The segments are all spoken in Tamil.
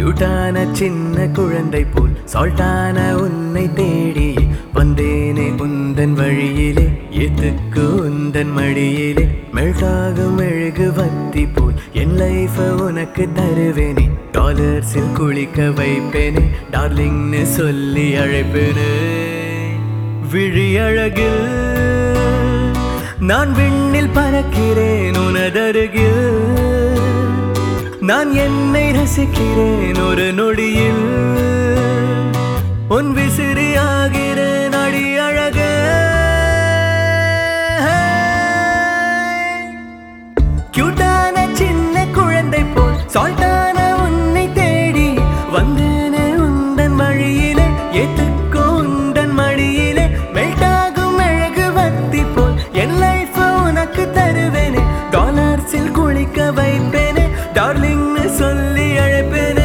கியூட்டான சின்ன குழந்தை போல் சால்ட்டான உன்னை தேடி வந்தேனே உந்தன் வழியிலே எதுக்கு உந்தன் மடியிலே மெல்டாகும் மெழுகு வத்தி போல் என் லைஃப உனக்கு தருவேனே டாலர்ஸில் குளிக்க வைப்பேனே டார்லிங்னு சொல்லி அழைப்பேனே விழி அழகில் நான் விண்ணில் பறக்கிறேன் உனதருகில் நான் என்னை ரசிக்கிறேன் ஒரு நொடியில் உன் விசிறியாகிறேன் அடி அழக கியூட்டான சின்ன குழந்தை போல் சால்ட்டான உன்னை தேடி வந்தேனே உந்தன் வழியிலே ஏத்துக்கோ உந்தன் மடியிலே மெல்டாகும் அழகு வத்தி போல் என் லைஃப் உனக்கு தருவேனே டாலர்ஸில் குளிக்க வைப்பேனே டார்லிங்னு சொல்லி அழைப்பேனே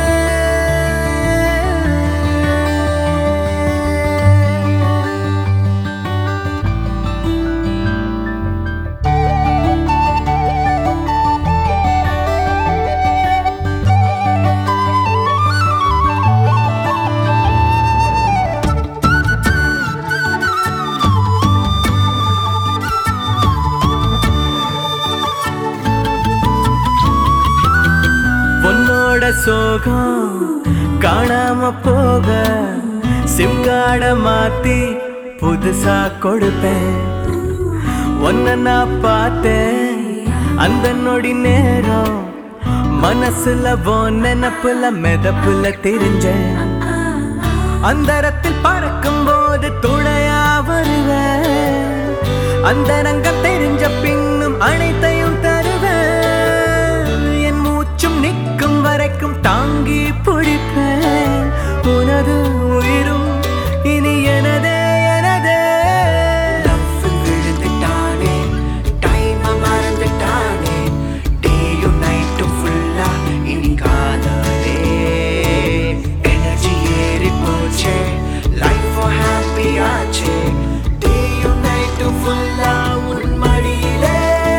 உன்னோட சோகம் காணாம போக சிம் கார்ட மாத்தி புதுசா கொடுப்பேன் உன்னை நான் பார்த்தேன் அந்த நொடி நேரம் மனசுல ஓ நினப்புல மெதப்புல தெரிஞ்சேன் அந்தரத்தில் பறக்கும் போது துணையா வருவேன் அந்த ரங்கம் தெரிஞ்ச பின்னும் அனைத்தையும் தருவேன் என் மூச்சும் நிற்கும் வரைக்கும் தாங்கி பிடிப்பேன் உனது உயிரும் இனி எனதே எனதே விழுந்துட்டானே டைம் மறந்துட்டானே டேயும் நைட்டும் ஃபுல்லா இனி காதலே எனர்ஜி ஏறி போச்சே லைஃப் ஹாப்பி ஆச்சே டேயும் நைட்டும் ஃபுல்லா உன் மடியிலே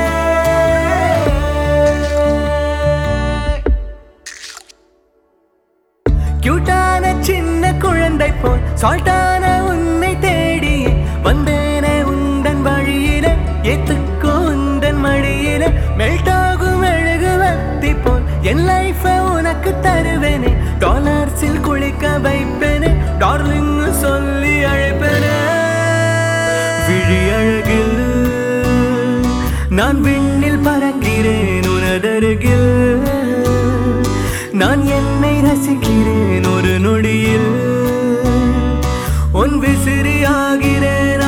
கியூட்டான சின்ன குழந்தை போல் சால்ட்டான உன்னை தேடி வந்தேனே உந்தன் வழியிலே ஏத்துக்கோ உந்தன் மடியிலே மெல்டாகும் அழகு வத்தி போல் என் லைஃப உனக்கு தருவேனே டாலர்ஸில் குளிக்க வைப்பேனே டார்லிங் சொல்லி அழைப்பேனே விழி அழகில் நான் விண்ணில் பறக்கிறேன் உனதருகில் நான் என்னை ரசிக்கிறேன் ஒரு நொடியில் உன் விசிறியாகிறேன்